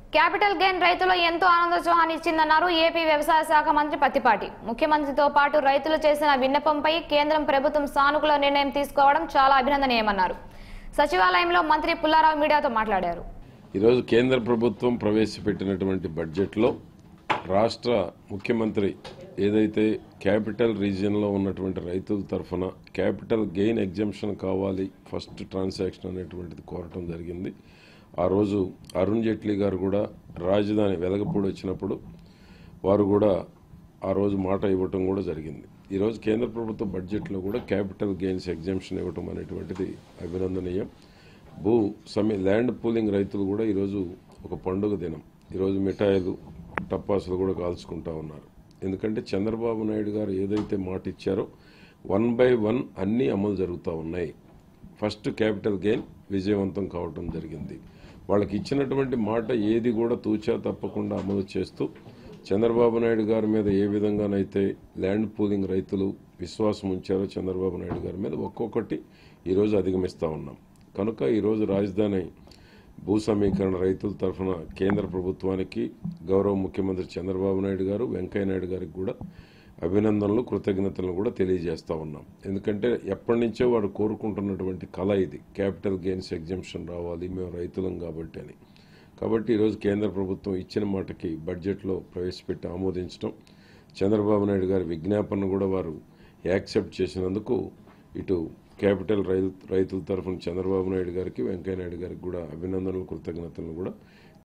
capital gain రైతులు ఎంతో ఆనందోత్సవాన్ని ఇచ్చిందన్నారు AP వ్యవసాయ శాఖ మంత్రి పత్తిపాటి ముఖ్యమంత్రితో పాటు రైతులు చేసిన విన్నపంపై కేంద్రం ప్రభుత్వం సానుకూల నిర్ణయం తీసుకోవడం చాలా అభినందనీయమన్నారు సచివాలయంలో మంత్రి పుల్లారావు మీడియాతో మాట్లాడారు ఈరోజు కేంద్ర ప్రభుత్వం ప్రవేశపెట్టినటువంటి బడ్జెట్లో రాష్ట్ర ముఖ్యమంత్రి ఏదైతే క్యాపిటల్ రీజియన్లో ఉన్నటువంటి రైతుల తరఫున క్యాపిటల్ గెయిన్ ఎగ్జంప్షన్ కావాలి ఫస్ట్ ట్రాన్సాక్షన్ అనేటువంటిది కోరటం జరిగింది ఆ రోజు అరుణ్ జైట్లీ గారు కూడా రాజధాని వెలగపూడి వచ్చినప్పుడు వారు కూడా ఆ రోజు మాట ఇవ్వటం కూడా జరిగింది ఈరోజు కేంద్ర ప్రభుత్వ బడ్జెట్లో కూడా క్యాపిటల్ గెయిన్స్ ఎగ్జామ్షన్ ఇవ్వటం అనేటువంటిది అభినందనీయం భూ సమీ ల్యాండ్ పూలింగ్ రైతులు కూడా ఈరోజు ఒక పండుగ దినం ఈరోజు మిఠాయిలు టపాసులు కూడా కాల్చుకుంటా ఉన్నారు ఎందుకంటే చంద్రబాబు నాయుడు గారు ఏదైతే మాట ఇచ్చారో వన్ బై వన్ అన్నీ అమలు జరుగుతూ ఉన్నాయి ఫస్ట్ క్యాపిటల్ గెయిన్ విజయవంతం కావటం జరిగింది వాళ్ళకి ఇచ్చినటువంటి మాట ఏది కూడా తూచా తప్పకుండా అమలు చేస్తూ చంద్రబాబు నాయుడు గారి మీద ఏ విధంగానైతే ల్యాండ్ పూలింగ్ రైతులు విశ్వాసం ఉంచారో చంద్రబాబు నాయుడు గారి మీద ఒక్కొక్కటి ఈరోజు అధిగమిస్తూ ఉన్నాం కనుక ఈరోజు రాజధాని భూ సమీకరణ రైతుల తరఫున కేంద్ర ప్రభుత్వానికి గౌరవ ముఖ్యమంత్రి చంద్రబాబు నాయుడు గారు వెంకయ్య నాయుడు గారికి కూడా అభినందనలు కృతజ్ఞతలను కూడా తెలియజేస్తా ఉన్నాం ఎందుకంటే ఎప్పటి నుంచో వాడు కోరుకుంటున్నటువంటి కళ ఇది క్యాపిటల్ గెయిన్స్ ఎగ్జంప్షన్ రావాలి మేము రైతులం కాబట్టి అని కాబట్టి ఈరోజు కేంద్ర ప్రభుత్వం ఇచ్చిన మాటకి బడ్జెట్లో ప్రవేశపెట్టి ఆమోదించడం చంద్రబాబు నాయుడు గారి విజ్ఞాపన కూడా వారు యాక్సెప్ట్ చేసినందుకు ఇటు క్యాపిటల్ రైతు రైతుల తరఫున చంద్రబాబు నాయుడు గారికి వెంకయ్య నాయుడు గారికి కూడా అభినందనలు కృతజ్ఞతలను కూడా